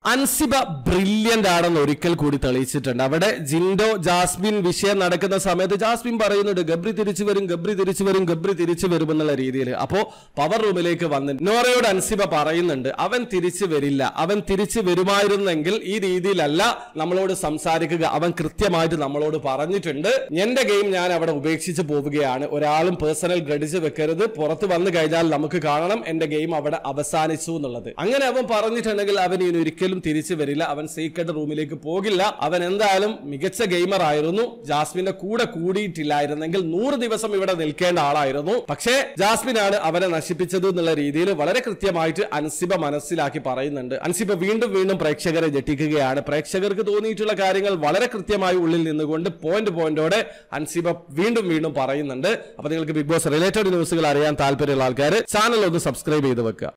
Ansiba brilliant ആണെന്ന് ഒരിക്കൽ കൂടി തെളിയിച്ചിട്ടുണ്ട് അവിടെ ജിൻഡോ ജാസ്മിൻ വിഷയം നടക്കുന്ന സമയത്ത് ജാസ്മിൻ പറയുന്നുണ്ട് ഗബ്രി തിരിച്ചു വരും ഗബ്രി തിരിച്ചു വരും ഗബ്രി തിരിച്ചു വരും എന്നുള്ള രീതിയിൽ അപ്പോ പവർ റൂമിലേക്ക് വന്ന് നോറയോട് അൻസിബ പറയുന്നുണ്ട് അവൻ തിരിച്ചു വരില്ല അവൻ തിരിച്ചു വരുമായിരുന്നെങ്കിൽ ഈ രീതിയിലല്ല നമ്മളോട് സംസാരിക്കുക അവൻ കൃത്യമായിട്ട് നമ്മളോട് പറഞ്ഞിട്ടുണ്ട് എന്റെ ഗെയിം ഞാൻ അവിടെ ഉപേക്ഷിച്ച് പോവുകയാണ് ഒരാളും പേഴ്സണൽ ഗ്രഡിച്ച് വെക്കരുത് പുറത്ത് വന്നു കഴിഞ്ഞാൽ നമുക്ക് കാണണം എന്റെ ഗെയിം അവിടെ അവസാനിച്ചു എന്നുള്ളത് അങ്ങനെ അവൻ പറഞ്ഞിട്ടുണ്ടെങ്കിൽ അവൻ ഇനി ഒരിക്കലും തിരിച്ചു വരില്ല അവൻ സീക്രട്ട് റൂമിലേക്ക് പോകില്ല അവൻ എന്തായാലും മികച്ച ഗെയിമർ ആയിരുന്നു ജാസ്മിന്റെ കൂടെ കൂടിയിട്ടില്ലായിരുന്നെങ്കിൽ നൂറ് ദിവസം ഇവിടെ നിൽക്കേണ്ട ആളായിരുന്നു പക്ഷേ ജാസ്മിനാണ് അവനെ നശിപ്പിച്ചത് എന്നുള്ള രീതിയിൽ വളരെ കൃത്യമായിട്ട് അൻസിബ മനസ്സിലാക്കി പറയുന്നുണ്ട് അൻസിബ വീണ്ടും വീണ്ടും പ്രേക്ഷകരെ ഞെട്ടിക്കുകയാണ് പ്രേക്ഷകർക്ക് തോന്നിയിട്ടുള്ള കാര്യങ്ങൾ വളരെ കൃത്യമായി ഉള്ളിൽ നിന്നുകൊണ്ട് പോയിന്റ് പോയിന്റോടെ അൻസിബ വീണ്ടും വീണ്ടും പറയുന്നുണ്ട് അപ്പൊ നിങ്ങൾക്ക് ബിഗ് ബോസ് റിലേറ്റഡ് ന്യൂസുകൾ അറിയാൻ താല്പര്യമുള്ള ആൾക്കാർ ചാനൽ ഒന്ന് സബ്സ്ക്രൈബ് ചെയ്ത് വെക്കുക